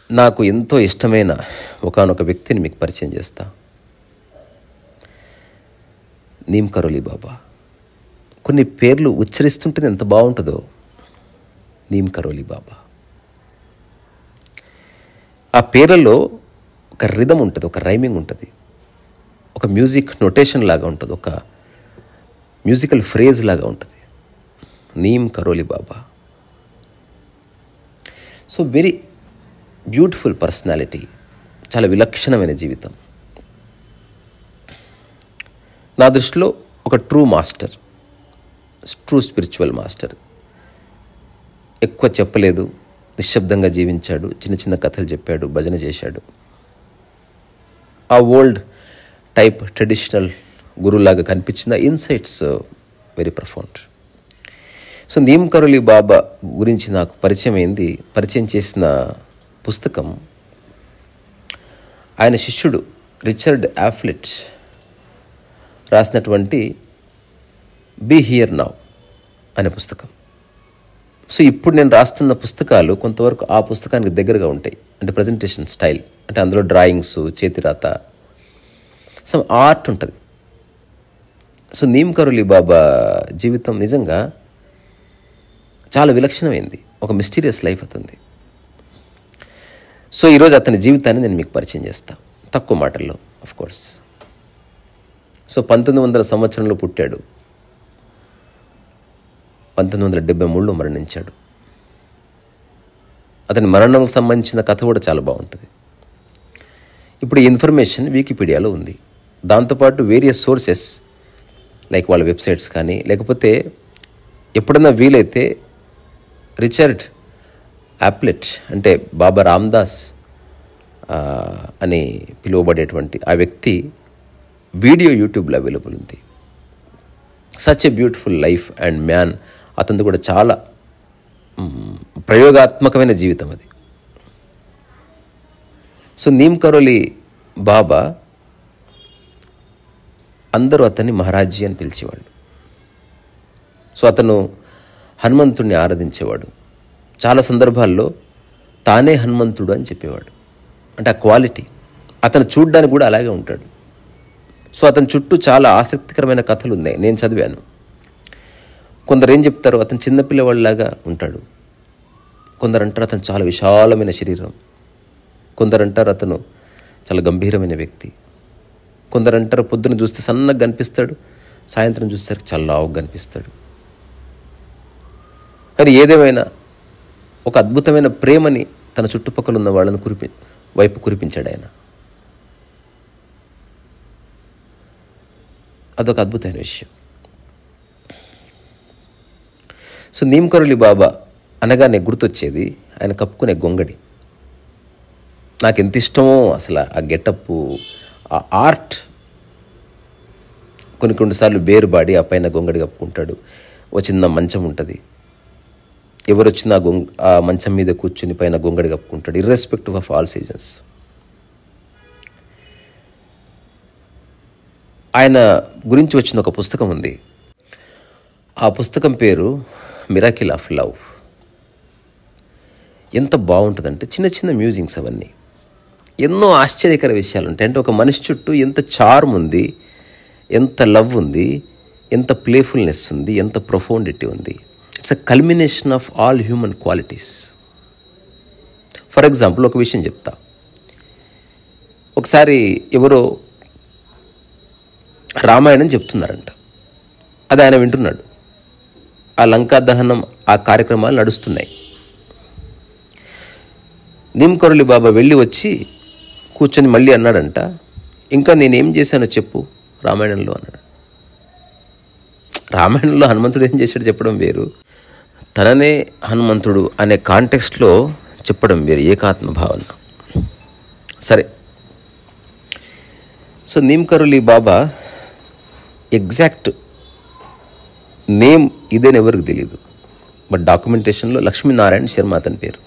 నాకు ఎంతో ఇష్టమైన ఒకానొక వ్యక్తిని మీకు పరిచయం చేస్తా నీమ్ కరోలి బాబా కొన్ని పేర్లు ఉచ్చరిస్తుంటే ఎంత బాగుంటుందో నీమ్ కరోలి బాబా ఆ పేర్లలో ఒక రిధం ఉంటుంది ఒక రైమింగ్ ఉంటుంది ఒక మ్యూజిక్ నొటేషన్ లాగా ఉంటుంది ఒక మ్యూజికల్ ఫ్రేజ్ లాగా ఉంటుంది Neem Karoli Baba so very beautiful personality చాలా విలక్షణమైన జీవితం నా దృష్టిలో ఒక true master true spiritual master ఎక్కువ చెప్పలేదు నిశ్శబ్దంగా జీవించాడు చిన్న చిన్న కథలు చెప్పాడు భజన చేశాడు ఆ ఓల్డ్ టైప్ ట్రెడిషనల్ గురులాగా కనిపించిన insights very profound so Neem Karoli Baba గురించి నాకు పరిచయం అయింది పరిచయం చేసిన పుస్తకం ఆయన శిష్యుడు రిచర్డ్ యాఫ్లెట్ రాసినటువంటి బీ హియర్ నౌ అనే పుస్తకం సో ఇప్పుడు నేను రాస్తున్న పుస్తకాలు కొంతవరకు ఆ పుస్తకానికి దగ్గరగా ఉంటాయి అంటే ప్రజెంటేషన్ స్టైల్ అంటే అందులో డ్రాయింగ్స్ చేతిరాత సమ్ ఆర్ట్ ఉంటుంది సో నీమ్ కరోలి బాబా జీవితం నిజంగా చాలా విలక్షణమైంది ఒక మిస్టీరియస్ లైఫ్ అతనిది సో ఈరోజు అతని జీవితాన్ని నేను మీకు పరిచయం చేస్తాను తక్కువ మాటల్లో ఆఫ్ కోర్స్ సో పంతొమ్మిది వందల సంవత్సరంలో పుట్టాడు పంతొమ్మిది వందల డెబ్బై మూడులో మరణించాడు అతని మరణం సంబంధించిన కథ కూడా చాలా బాగుంటుంది ఇప్పుడు ఈ ఇన్ఫర్మేషన్ వికీపీడియాలో ఉంది దాంతోపాటు వేరియస్ సోర్సెస్ లైక్ వాళ్ళ వెబ్సైట్స్ కానీ లేకపోతే ఎప్పుడన్నా వీలైతే రిచర్డ్ యాప్లెట్ అంటే బాబా రామ్దాస్ ఆ, అని పిలువబడేటువంటి ఆ వ్యక్తి వీడియో యూట్యూబ్లో అవైలబుల్ ఉంది such a beautiful life and man అతనిది కూడా చాలా మ్, ప్రయోగాత్మకమైన జీవితం అది సో నీమ్ కరోలి బాబా అందరూ అతన్ని మహారాజీ అని పిలిచేవాళ్ళు సో అతను హనుమంతుడిని ఆరాధించేవాడు చాలా సందర్భాల్లో తానే హనుమంతుడు అని చెప్పేవాడు అంటే ఆ క్వాలిటీ అతను చూడ్డానికి కూడా అలాగే ఉంటాడు సో అతని చుట్టూ చాలా ఆసక్తికరమైన కథలు ఉన్నాయి నేను చదివాను కొందరు ఏం చెప్తారు అతను చిన్నపిల్లవాళ్ళలాగా ఉంటాడు కొందరు అంటారు అతను చాలా విశాలమైన శరీరం కొందరు అంటారు అతను చాలా గంభీరమైన వ్యక్తి కొందరు అంటారు పొద్దున చూస్తే సన్నగా కనిపిస్తాడు సాయంత్రం చూసేసరికి చల్లావుగా కనిపిస్తాడు కానీ ఏదేమైనా ఒక అద్భుతమైన ప్రేమని తన చుట్టుపక్కల ఉన్న వాళ్ళని కురిపి వైపు కురిపించాడు ఆయన అదొక అద్భుతమైన విషయం సో నీమ్కరులి బాబా అనగానే గుర్తొచ్చేది ఆయన కప్పుకునే గొంగడి నాకు ఎంత ఇష్టమో అసలు ఆ గెటప్ ఆ ఆర్ట్ కొన్ని కొన్నిసార్లు బేరుబాడి ఆ పైన గొంగడి కప్పుకుంటాడు ఓ చిన్న మంచం ఉంటుంది ఎవరు వచ్చినా గొంగ ఆ మంచం మీద కూర్చుని పైన గొంగడి కప్పుకుంటాడు ఇర్రెస్పెక్టివ్ ఆఫ్ ఆల్ సీజన్స్ ఆయన గురించి వచ్చిన ఒక పుస్తకం ఉంది ఆ పుస్తకం పేరు మిరాకిల్ ఆఫ్ లవ్ ఎంత బాగుంటుందంటే చిన్న చిన్న మ్యూజింగ్స్ అవన్నీ ఎన్నో ఆశ్చర్యకర విషయాలు ఉంటాయి అంటే ఒక మనిషి చుట్టూ ఎంత చార్మ్ ఉంది ఎంత లవ్ ఉంది ఎంత ప్లేఫుల్నెస్ ఉంది ఎంత ప్రొఫౌండిటీ ఉంది it's a culmination of all human qualities for example ఒక విషయం చెప్తా ఒకసారి ఎవరో రామాయణం చెప్తున్నారంట అది ఆయన వింటున్నాడు ఆ లంకా దహనం ఆ కార్యక్రమాలు నడుస్తున్నాయి నిమ్కరులి బాబా వెళ్ళి వచ్చి కూర్చొని మళ్ళీ అన్నాడంట ఇంకా నేనేం చేశానో చెప్పు రామాయణంలో అన్నాడు రామాయణంలో హనుమంతుడు ఏం చేశాడు చెప్పడం వేరు తననే హనుమంతుడు అనే కాంటెక్స్ట్లో చెప్పడం వేరు ఏకాత్మ భావన సరే so Neem Karoli Baba exact name ఇదేని ఎవరికి తెలియదు బట్ డాక్యుమెంటేషన్లో లక్ష్మీనారాయణ శర్మ అతని పేరు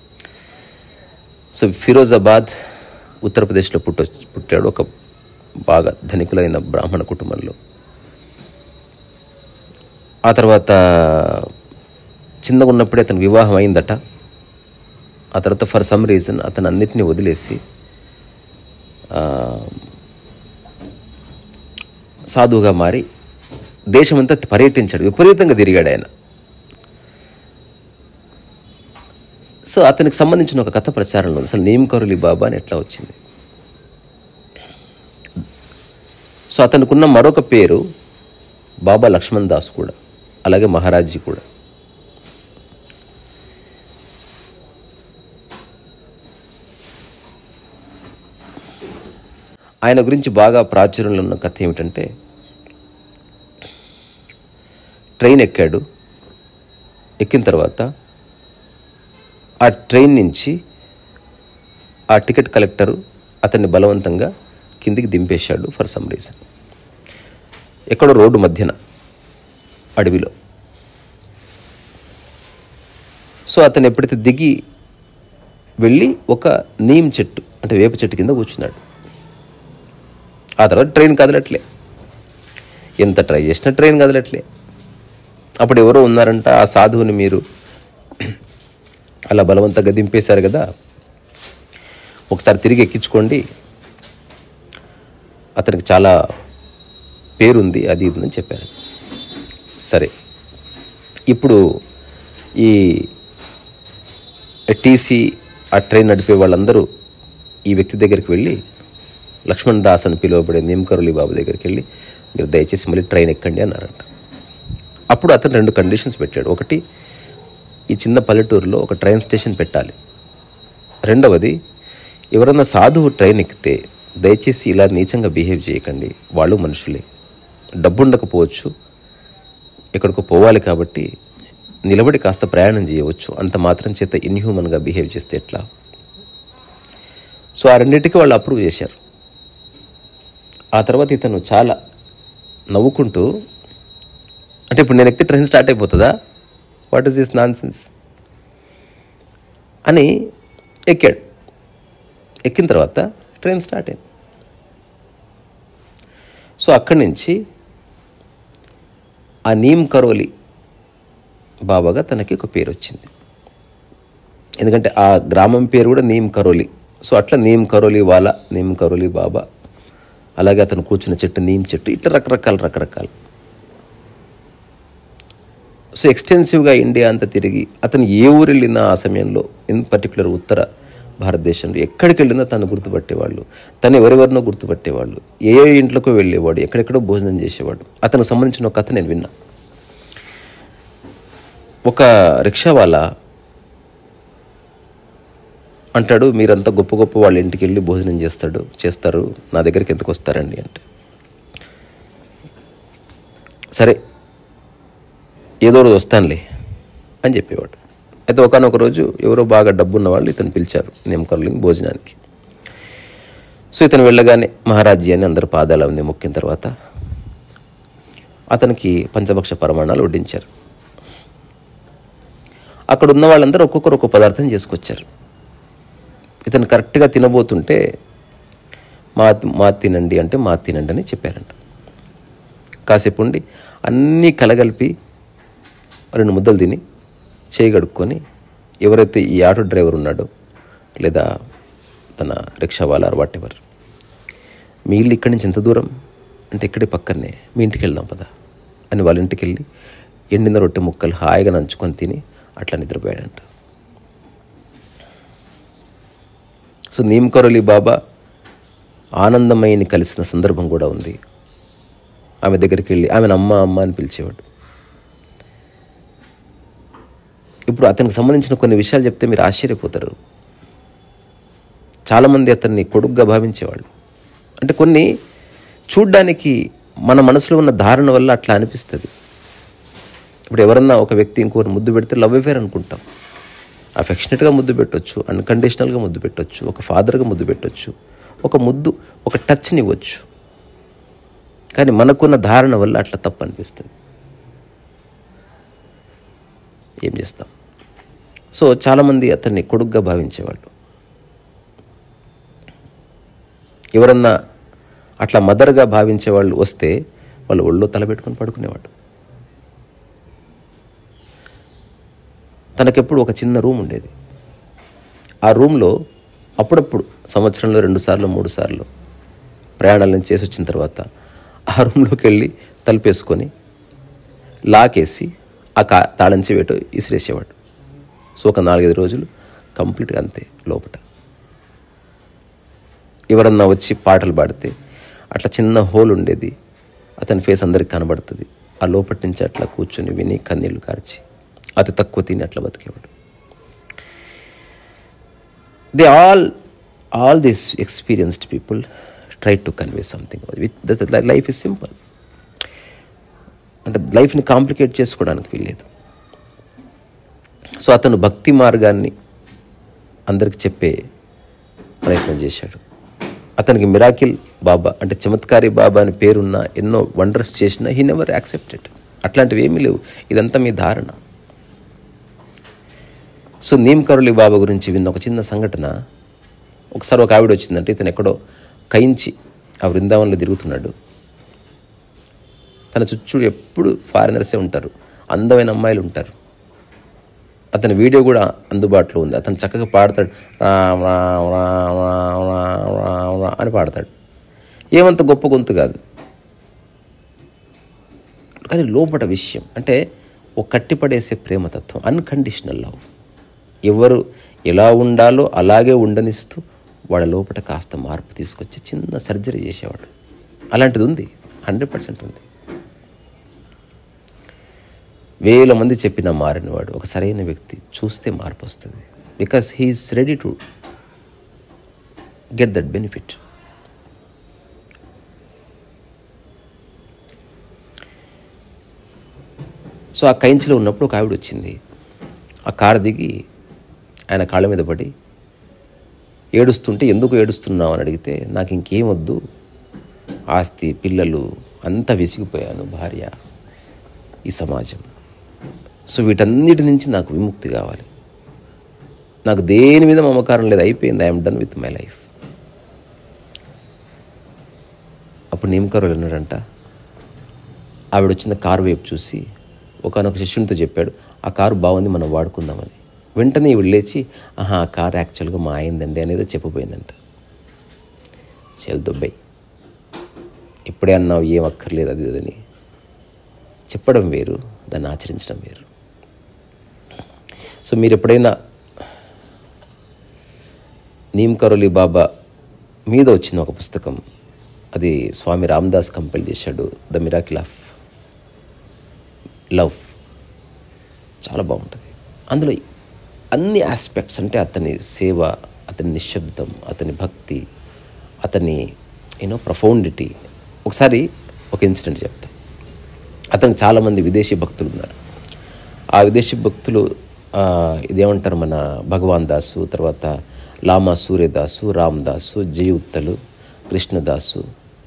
సో ఫిరోజాబాద్ ఉత్తరప్రదేశ్లో పుట్ట పుట్టాడు ఒక బాగా ధనికులైన బ్రాహ్మణ కుటుంబంలో ఆ తర్వాత చిన్నగా ఉన్నప్పుడే అతనికి వివాహం అయిందట ఆ తర్వాత ఫర్ సమ్ రీజన్ అతను అన్నిటినీ వదిలేసి ఆ, సాధువుగా మారి దేశమంతా పర్యటించాడు విపరీతంగా తిరిగాడు ఆయన సో అతనికి సంబంధించిన ఒక కథ ప్రచారంలో ఉంది అసలు నీమ్కరులి బాబా అని ఎట్లా వచ్చింది సో అతనికున్న మరొక పేరు బాబా లక్ష్మణ్ దాస్ కూడా అలాగే మహారాజ్జీ కూడా ఆయన గురించి బాగా ప్రాచుర్యంలో ఉన్న కథ ఏమిటంటే ట్రైన్ ఎక్కాడు ఎక్కిన తర్వాత ఆ ట్రైన్ నుంచి ఆ టికెట్ కలెక్టరు అతన్ని బలవంతంగా కిందికి దింపేశాడు ఫర్ సమ్ రీజన్ ఎక్కడో రోడ్డు మధ్యన అడవిలో సో అతను ఎప్పుడైతే దిగి వెళ్ళి ఒక నీమ్ చెట్టు అంటే వేప చెట్టు కింద కూర్చున్నాడు ఆ తర్వాత ట్రైన్ కదలట్లే ఎంత ట్రై చేసినా ట్రైన్ కదలట్లే అప్పుడు ఎవరో ఉన్నారంట ఆ సాధువుని మీరు అలా బలవంతంగా దింపేశారు కదా ఒకసారి తిరిగి ఎక్కించుకోండి అతనికి చాలా పేరుంది అది ఇది అని చెప్పారు సరే ఇప్పుడు ఈ టీసీ ఆ ట్రైన్ నడిపే వాళ్ళందరూ ఈ వ్యక్తి దగ్గరికి వెళ్ళి లక్ష్మణ్ దాస్ అని పిలువబడే నిమ్కరులి బాబు దగ్గరికి వెళ్ళి మీరు దయచేసి మళ్ళీ ట్రైన్ ఎక్కండి అన్నారంట అప్పుడు అతను రెండు కండిషన్స్ పెట్టాడు ఒకటి ఈ చిన్న పల్లెటూరులో ఒక ట్రైన్ స్టేషన్ పెట్టాలి రెండవది ఎవరన్నా సాధువు ట్రైన్ ఎక్కితే దయచేసి ఇలా నీచంగా బిహేవ్ చేయకండి వాళ్ళు మనుషులే డబ్బు ఉండకపోవచ్చు ఎక్కడికో పోవాలి కాబట్టి నిలబడి కాస్త ప్రయాణం చేయవచ్చు అంత మాత్రం చేత ఇన్హ్యూమన్గా బిహేవ్ చేస్తే ఎట్లా సో ఆ రెండింటికి వాళ్ళు అప్రూవ్ చేశారు ఆ తర్వాత ఇతను చాలా నవ్వుకుంటూ అంటే ఇప్పుడు నేను ఎక్కితే ట్రైన్ స్టార్ట్ అయిపోతుందా what is this nonsense అని ఎక్కాడు ఎక్కిన తర్వాత ట్రైన్ స్టార్ట్ అయింది సో అక్కడి నుంచి ఆ నీమ్ కరోలి బాబాగా తనకి ఒక పేరు వచ్చింది ఎందుకంటే ఆ గ్రామం పేరు కూడా నీమ్ కరోలి సో అట్లా నీమ్ కరోలి వాలా నీమ్ కరోలి బాబా అలాగే అతను కూర్చున్న చెట్టు నీమ్ చెట్టు ఇట్లా రకరకాల రకరకాలు సో ఎక్స్టెన్సివ్గా ఇండియా అంతా తిరిగి అతను ఏ ఊరు వెళ్ళినా ఆ సమయంలో ఇన్ పర్టికులర్ ఉత్తర భారతదేశంలో ఎక్కడికి వెళ్ళినా తను గుర్తుపట్టేవాళ్ళు తను ఎవరెవరినో గుర్తుపట్టేవాళ్ళు ఏ ఏ ఇంట్లోకో వెళ్ళేవాడు ఎక్కడెక్కడో భోజనం చేసేవాడు అతనికి సంబంధించిన ఒక కథ నేను విన్నా ఒక రిక్షా వాళ్ళ అంటాడు మీరంతా గొప్ప గొప్ప వాళ్ళ ఇంటికి వెళ్ళి భోజనం చేస్తాడు చేస్తారు నా దగ్గరికి ఎందుకు వస్తారండి అంటే సరే ఏదో రోజు వస్తానులే అని చెప్పేవాడు అయితే ఒకనొక రోజు ఎవరో బాగా డబ్బున్న వాళ్ళు ఇతను పిలిచారు నిమ్మకర్లింగ్ భోజనానికి సో ఇతను వెళ్ళగానే మహారాజీ అని అందరు పాదాల ఉంది మొక్కిన తర్వాత అతనికి పంచభక్ష ప్రమాణాలు వడ్డించారు అక్కడ ఉన్న వాళ్ళందరూ ఒక్కొక్కరు ఒక్కొక్క పదార్థం చేసుకొచ్చారు ఇతను కరెక్ట్గా తినబోతుంటే మా మా తినండి అంటే మా తినండి అని చెప్పారంట కాసేపు ఉండి అన్నీ కలగలిపి రెండు ముద్దలు తిని చేయి కడుక్కొని ఎవరైతే ఈ ఆటో డ్రైవర్ ఉన్నాడో లేదా తన రిక్షా వాళ్ళ వాట్ ఎవర్ మీ ఇల్లు ఇక్కడి నుంచి ఎంత దూరం అంటే ఇక్కడే పక్కనే మీ ఇంటికి వెళ్దాం పదా అని వాళ్ళ ఇంటికి వెళ్ళి ఎండిన రొట్టె ముక్కలు హాయిగా నంచుకొని తిని అట్లా నిద్రపోయాడంట సో నీమ్కరోలి బాబా ఆనందమయిని కలిసిన సందర్భం కూడా ఉంది ఆమె దగ్గరికి వెళ్ళి ఆమెను అమ్మ అమ్మ అని పిలిచేవాడు ఇప్పుడు అతనికి సంబంధించిన కొన్ని విషయాలు చెప్తే మీరు ఆశ్చర్యపోతారు చాలామంది అతన్ని కొడుగ్గా భావించేవాళ్ళు అంటే కొన్ని చూడ్డానికి మన మనసులో ఉన్న ధారణ వల్ల అట్లా అనిపిస్తుంది ఇప్పుడు ఎవరన్నా ఒక వ్యక్తి ఇంకొకరు ముద్దు పెడితే లవ్ అఫేర్ అనుకుంటాం అఫెక్షనేట్గా ముద్దు పెట్టొచ్చు అన్కండిషనల్గా ముద్దు పెట్టొచ్చు ఒక ఫాదర్గా ముద్దు పెట్టొచ్చు ఒక ముద్దు ఒక టచ్ని ఇవ్వచ్చు కానీ మనకున్న ధారణ వల్ల అట్లా తప్పు అనిపిస్తుంది ఏం చేస్తాం సో చాలామంది అతన్ని కొడుగ్గా భావించేవాళ్ళు ఎవరన్నా అట్లా మదర్గా భావించే వాళ్ళు వస్తే వాళ్ళు ఒళ్ళో తలబెట్టుకొని పడుకునేవాడు తనకెప్పుడు ఒక చిన్న రూమ్ ఉండేది ఆ రూమ్లో అప్పుడప్పుడు సంవత్సరంలో రెండు సార్లు మూడు సార్లు ప్రయాణాలను చేసి వచ్చిన తర్వాత ఆ రూమ్లోకి వెళ్ళి తలుపేసుకొని లాకేసి ఆ కా తాళం చెవేటో ఇసిరేసేవాడు సో ఒక నాలుగైదు రోజులు కంప్లీట్గా అంతే లోపట ఎవరన్నా వచ్చి పాటలు పాడితే అట్లా చిన్న హోల్ ఉండేది అతని ఫేస్ అందరికి కనబడుతుంది ఆ లోపటి నుంచి అట్లా కూర్చొని విని కన్నీళ్లు కార్చి అతి తక్కువ తిని అట్లా బతికేవాడు they all all this experienced people try to convey something with life is simple అంటే లైఫ్ని కాంప్లికేట్ చేసుకోవడానికి వీల్లేదు సో అతను భక్తి మార్గాన్ని అందరికి చెప్పే ప్రయత్నం చేశాడు అతనికి మిరాకిల్ బాబా అంటే చమత్కారి బాబా అని పేరున్న ఎన్నో వండర్స్ చేసినా హీ నెవర్ యాక్సెప్టెడ్ అట్లాంటివి ఏమీ లేవు ఇదంతా మీ ధారణ సో నీమ్ కరులి బాబా గురించి విన్న ఒక చిన్న సంఘటన ఒకసారి ఒక ఆవిడ వచ్చిందంటే ఇతను ఎక్కడో కయించి ఆ బృందావనంలో తిరుగుతున్నాడు తన చుట్టూ ఎప్పుడు ఫారినర్సే ఉంటారు అందమైన అమ్మాయిలు ఉంటారు అతని వీడియో కూడా అందుబాటులో ఉంది అతను చక్కగా పాడతాడు రామ్ రామ్ రామ్ రామ్ రామ్ రామ్ రామ్ అని పాడతాడు ఏమంత గొప్ప గొంతు కాదు కానీ లోపట విషయం అంటే ఒక కట్టిపడేసే ప్రేమతత్వం అన్కండిషనల్ లవ్ ఎవరు ఎలా ఉండాలో అలాగే ఉండనిస్తూ వాళ్ళ లోపల కాస్త మార్పు తీసుకొచ్చి చిన్న సర్జరీ చేసేవాడు అలాంటిది ఉంది హండ్రెడ్ పర్సెంట్ ఉంది వేల మంది చెప్పిన మారినవాడు ఒక సరైన వ్యక్తి చూస్తే మార్పు వస్తుంది because he is ready to get that benefit so ఆ కైంచిలో ఉన్నప్పుడు ఒక ఆవిడ వచ్చింది ఆ కారు దిగి ఆయన కాళ్ళ మీద పడి ఏడుస్తుంటే ఎందుకు ఏడుస్తున్నావు అని అడిగితే నాకు ఇంకేం వద్దు ఆస్తి పిల్లలు అంతా విసిగిపోయాను భార్య ఈ సమాజం సో వీటన్నిటి నుంచి నాకు విముక్తి కావాలి నాకు దేని మీద మమకారం లేదు అయిపోయింది I'm done with my life అప్పుడు నియమకారులు అన్నాడంట ఆవిడ వచ్చిన కారు వైపు చూసి ఒకనొక శిష్యునితో చెప్పాడు ఆ కారు బాగుంది మనం వాడుకుందామని వెంటనే ఈవిడ లేచి ఆహా ఆ కారు యాక్చువల్గా మా అయిందండి అనేది చెప్పబోయిందంట చెల్ దుబ్బై ఇప్పుడే అన్నావు ఏం అక్కర్లేదు అది అదని చెప్పడం వేరు దాన్ని ఆచరించడం వేరు సో మీరు ఎప్పుడైనా నీమ్ కరోలి బాబా మీద వచ్చిన ఒక పుస్తకం అది స్వామి రామ్దాస్ కంపెల్ చేశాడు ద మిరాకిల్ ఆఫ్ లవ్ చాలా బాగుంటుంది అందులో అన్ని ఆస్పెక్ట్స్ అంటే అతని సేవ అతని నిశ్శబ్దం అతని భక్తి అతని యూనో ప్రొఫౌండిటీ ఒకసారి ఒక ఇన్సిడెంట్ చెప్తా అతనికి చాలామంది విదేశీ భక్తులు ఉన్నారు ఆ విదేశీ భక్తులు ఆ, ఇదేమంటారు మన భగవాన్ దాసు తర్వాత లామా సూర్యదాసు రామ్దాసు జయుత్తలు కృష్ణదాసు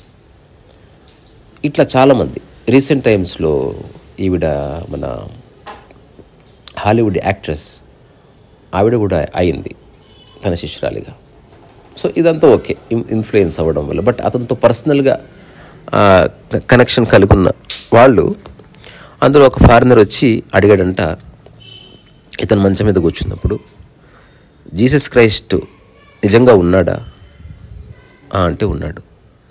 ఇట్లా చాలామంది రీసెంట్ టైమ్స్లో ఈవిడ మన హాలీవుడ్ యాక్ట్రెస్ ఆవిడ కూడా అయింది తన శిష్యురాలిగా సో ఇదంతా ఓకే ఇన్- ఇన్ఫ్లుయెన్స్ అవ్వడం వల్ల బట్ అతనితో పర్సనల్గా కనెక్షన్ కలిగి ఉన్న వాళ్ళు అందులో ఒక ఫారినర్ వచ్చి అడిగాడంట ఇతను మంచం మీద కూర్చున్నప్పుడు జీసస్ క్రైస్ట్ నిజంగా ఉన్నాడా "ఆ" అంటే ఉన్నాడు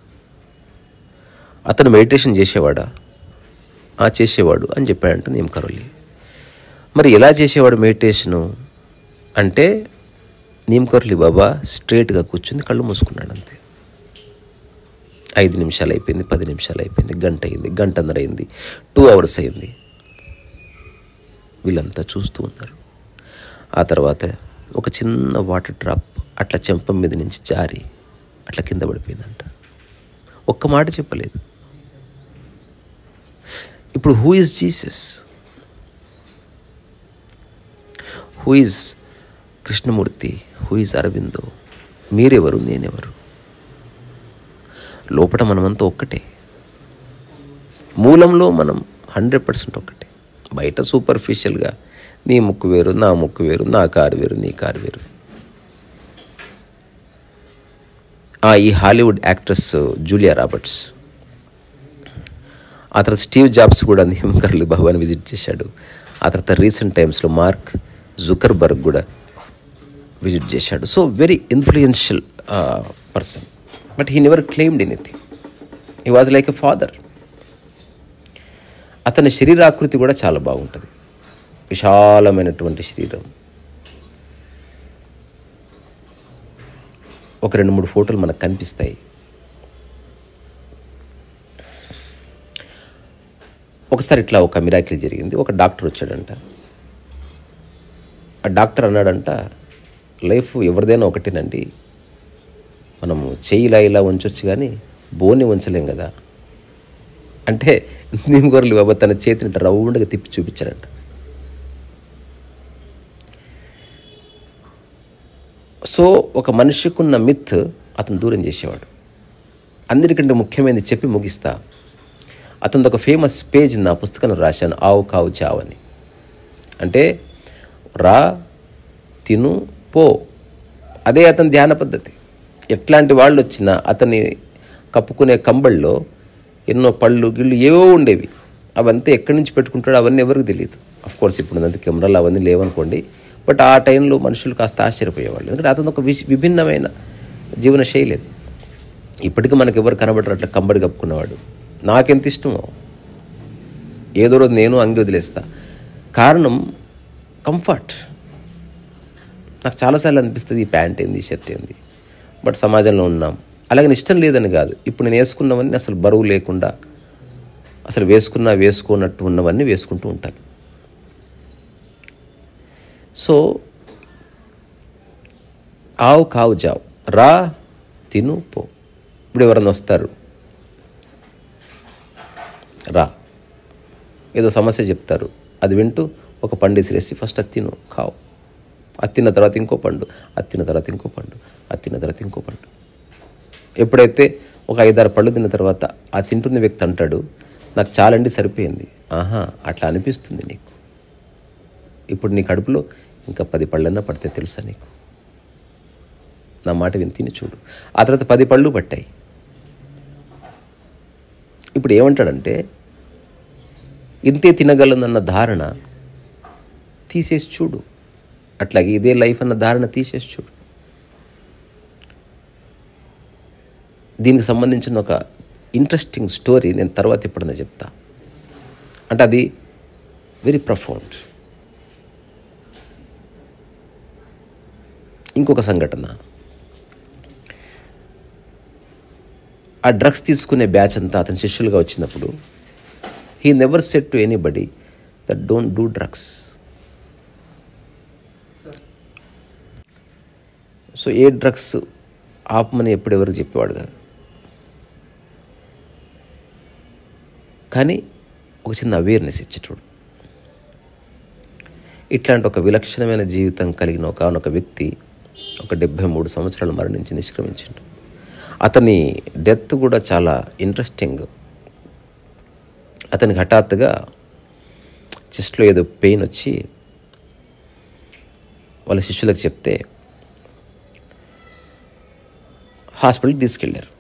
అతను మెడిటేషన్ చేసేవాడా "ఆ, చేసేవాడు అని చెప్పాడంట నేమ్ కరోలి మరి ఎలా చేసేవాడు మెడిటేషను అంటే నీమ్కర్లి బాబా స్ట్రేట్గా కూర్చుని కళ్ళు మూసుకున్నాడు అంతే ఐదు నిమిషాలు అయిపోయింది పది నిమిషాలు అయిపోయింది గంట అయింది గంటన్నర అయింది టూ అవర్స్ అయింది వీళ్ళంతా చూస్తూ ఉన్నారు ఆ తర్వాత ఒక చిన్న వాటర్ డ్రాప్ అట్లా చెంపం మీద నుంచి జారి అట్లా కింద పడిపోయిందంట ఒక్క మాట చెప్పలేదు ఇప్పుడు who is Jesus who is Krishnamurti who is Aurobindo మీరెవరు నేనెవరు లోపల మనమంతా ఒక్కటే మూలంలో మనం హండ్రెడ్ పర్సెంట్ ఒక్కటే బయట సూపర్ఫిషియల్గా నీ ముక్కు వేరు నా ముక్కు వేరు నా కారు వేరు నీ కారు వేరు ఆ, ఈ హాలీవుడ్ యాక్ట్రెస్ జూలియా రాబర్ట్స్ ఆ తర్వాత స్టీవ్ జాబ్స్ కూడా నియమకర్లు భవన్ విజిట్ చేశాడు ఆ తర్వాత రీసెంట్ టైమ్స్లో మార్క్ జుకర్బర్గ్ కూడా విజిట్ చేశాడు so very influential person but he never claimed anything he was like a father అతని శరీరాకృతి కూడా చాలా బాగుంటుంది విశాలమైనటువంటి శరీరం ఒక రెండు మూడు ఫోటోలు మనకు కనిపిస్తాయి ఒకసారి ఇట్లా ఒక మిరాకిల్ జరిగింది ఒక డాక్టర్ వచ్చాడంట ఆ డాక్టర్ అన్నాడంట లైఫ్ ఎవరిదైనా ఒకటేనండి మనము చెయ్యి ఇలా ఇలా ఉంచొచ్చు కానీ బోని ఉంచలేం కదా అంటే నిమ్గొర్రెలు బాబా తన చేతిని ఇట్లా రౌండ్గా తిప్పి చూపించాడంట సో ఒక మనిషికున్న మిత్ అతను దూరం చేసేవాడు అందరికంటే ముఖ్యమైనది చెప్పి ముగిస్తా అతను ఒక ఫేమస్ పేజ్ నా పుస్తకంలో రాశాను ఆవు కావు చావు అని అంటే రా తిను పో అదే అతని ధ్యాన పద్ధతి ఎట్లాంటి వాళ్ళు వచ్చినా అతని కప్పుకునే కంబళ్ళలో ఎన్నో పళ్ళు గిళ్ళు ఏవో ఉండేవి అవంతా ఎక్కడి నుంచి పెట్టుకుంటాడో అవన్నీ ఎవరికి తెలియదు అఫ్ కోర్స్ ఇప్పుడు ఉన్నంత కెమెరాలు అవన్నీ లేవనుకోండి బట్ ఆ టైంలో మనుషులు కాస్త ఆశ్చర్యపోయేవాళ్ళు ఎందుకంటే అతను ఒక విశ్ విభిన్నమైన జీవన శైలి అది ఇప్పటికీ మనకు ఎవరు కనబడరు అట్లా కంబడి కప్పుకున్నవాడు నాకెంత ఇష్టమో ఏదో రోజు నేను అంగి వదిలేస్తా కారణం కంఫర్ట్ నాకు చాలాసార్లు అనిపిస్తుంది ఈ ప్యాంట్ ఏంది ఈ షర్ట్ ఏంది బట్ సమాజంలో ఉన్నాం అలాగే ఇష్టం లేదని కాదు ఇప్పుడు నేను వేసుకున్నవన్నీ అసలు బరువు లేకుండా అసలు వేసుకున్నా వేసుకోనట్టు ఉన్నవన్నీ వేసుకుంటూ ఉంటాను సో ఆవు కావు జావు రా తిను పో ఇప్పుడు ఎవరన్నా వస్తారు రా ఏదో సమస్య చెప్తారు అది వింటూ ఒక పండు ఇసిరేసి ఫస్ట్ అది తిను కావు అది తిన్న తర్వాత ఇంకో పండు అది తిన్న తర్వాత ఇంకో పండు అది తిన్న తర్వాత ఇంకో పండు ఎప్పుడైతే ఒక ఐదారు పళ్ళు తిన్న తర్వాత ఆ తింటున్న వ్యక్తి అంటాడు నాకు చాలండి సరిపోయింది ఆహా అట్లా అనిపిస్తుంది నీకు ఇప్పుడు నీ కడుపులో ఇంకా పది పళ్ళన్నా పడితే తెలుసా నీకు నా మాట విని తిని చూడు ఆ తర్వాత పది పళ్ళు పట్టాయి ఇప్పుడు ఏమంటాడంటే ఇంతే తినగలనన్న ధారణ తీసేసి చూడు అట్లాగే ఇదే లైఫ్ అన్న ధారణ తీసేసి చూడు దీనికి సంబంధించిన ఒక ఇంట్రెస్టింగ్ స్టోరీ నేను తర్వాత ఎప్పుడన్నా చెప్తా అంటే అది వెరీ ప్రఫౌండ్ ఇంకొక సంఘటన ఆ డ్రగ్స్ తీసుకునే బ్యాచ్ అంతా అతని శిష్యులుగా వచ్చినప్పుడు he never said to anybody that don't do drugs so ఏ డ్రగ్స్ ఆపమని ఎప్పుడు ఎవరికి చెప్పేవాడు కాదు కానీ ఒక చిన్న అవేర్నెస్ ఇచ్చేటోడు ఇట్లాంటి ఒక విలక్షణమైన జీవితం కలిగిన ఒక వ్యక్తి ఒక డెబ్భై మూడు సంవత్సరాలు మరణించి నిష్క్రమించిండు అతని డెత్ కూడా చాలా ఇంట్రెస్టింగ్ అతనికి హఠాత్తుగా చెస్ట్లో ఏదో పెయిన్ వచ్చి వాళ్ళ శిష్యులకు చెప్తే హాస్పిటల్కి తీసుకెళ్ళారు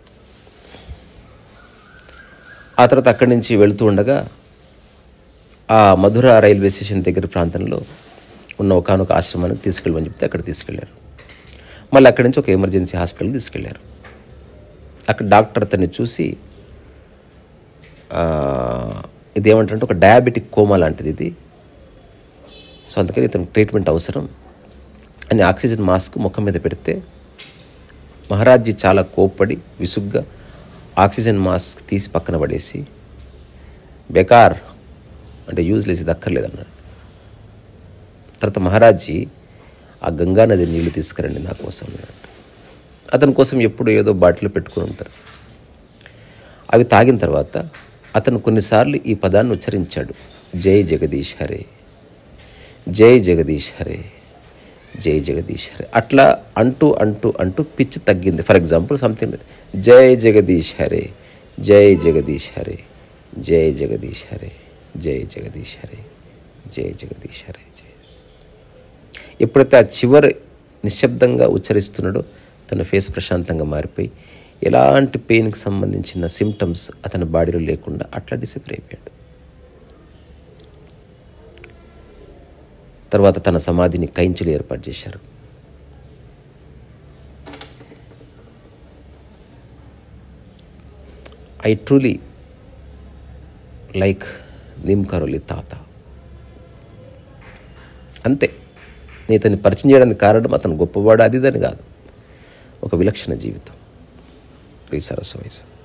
ఆ తర్వాత అక్కడి నుంచి వెళుతూ ఉండగా ఆ మధుర రైల్వే స్టేషన్ దగ్గర ప్రాంతంలో ఉన్న ఒకనొక ఆశ్రమానికి తీసుకెళ్ళమని చెప్తే అక్కడ తీసుకెళ్లారు మళ్ళీ అక్కడి నుంచి ఒక ఎమర్జెన్సీ హాస్పిటల్కి తీసుకెళ్లారు అక్కడ డాక్టర్ అతన్ని చూసి ఆ, ఇదేమంటారంటే ఒక డయాబెటిక్ కోమా లాంటిది ఇది సో అందుకని ఇతనికి ట్రీట్మెంట్ అవసరం అని ఆక్సిజన్ మాస్క్ ముఖం మీద పెడితే మహారాజ్జీ చాలా కోప్పడి విసుగ్గా ఆక్సిజన్ మాస్క్ తీసి పక్కన పడేసి బెకార్ అంటే యూజ్లెస్ ఇది అక్కర్లేదన్నాడు తర్వాత మహారాజ్జీ ఆ గంగా నది నీళ్లు తీసుకురండి నా కోసం అన్నాడు అతని కోసం ఎప్పుడు ఏదో బాటిల్ పెట్టుకుని ఉంటారు అవి తాగిన తర్వాత అతను కొన్నిసార్లు ఈ పదాన్ని ఉచ్చరించాడు జై జగదీష్ హరే జై జగదీష్ హరే జై జగదీష్ హరే అట్లా అంటూ అంటూ అంటూ పిచ్ తగ్గింది ఫర్ ఎగ్జాంపుల్ సంథింగ్ జై జగదీష్ హరే జై జగదీష్ హరే జై జగదీష్ హరే జై జగదీష్ హరే జై జగదీష్ హరే జై ఎప్పుడైతే ఆ చివరి నిశ్శబ్దంగా ఉచ్చరిస్తున్నాడో తన ఫేస్ ప్రశాంతంగా మారిపోయి ఎలాంటి పెయిన్కి సంబంధించిన సిమ్టమ్స్ అతని బాడీలో లేకుండా అట్లా డిసిపర్ అయిపోయాడు తర్వాత తన సమాధిని కైంచులు ఏర్పాటు చేశారు ఐ ట్రూలీ లైక్ నిమ్ కరోలి తాత అంతే నేను ఇతన్ని పరిచయం చేయడానికి కారణం అతను గొప్పవాడు అది ఇదని కాదు ఒక విలక్షణ జీవితం ప్రీ సరస్వైస్